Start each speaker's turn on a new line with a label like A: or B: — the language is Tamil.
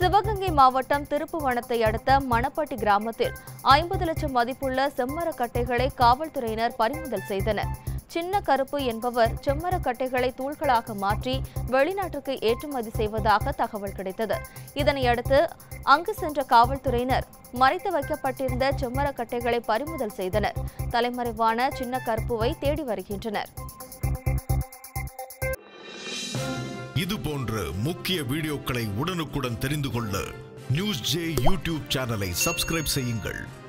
A: சிவகங்கை மாவட்டம் திருப்புவனத்தை அடுத்த மணப்பட்டி கிராமத்தில் ஐம்பது லட்சம் மதிப்புள்ள செம்மரக்கட்டைகளை காவல்துறையினர் பறிமுதல் செய்தனர் சின்ன கருப்பு என்பவர் செம்மரக்கட்டைகளை தூள்களாக மாற்றி வெளிநாட்டுக்கு ஏற்றுமதி செய்வதாக தகவல் கிடைத்தது இதனையடுத்து அங்கு சென்ற காவல்துறையினர் மறைத்து வைக்கப்பட்டிருந்த செம்மரக்கட்டைகளை பறிமுதல் செய்தனர் தலைமறைவான சின்ன கருப்புவை தேடி வருகின்றனர்
B: இது போன்ற முக்கிய வீடியோக்களை உடனுக்குடன் தெரிந்து கொள்ள நியூஸ் ஜே யூடியூப் சேனலை சப்ஸ்கிரைப் செய்யுங்கள்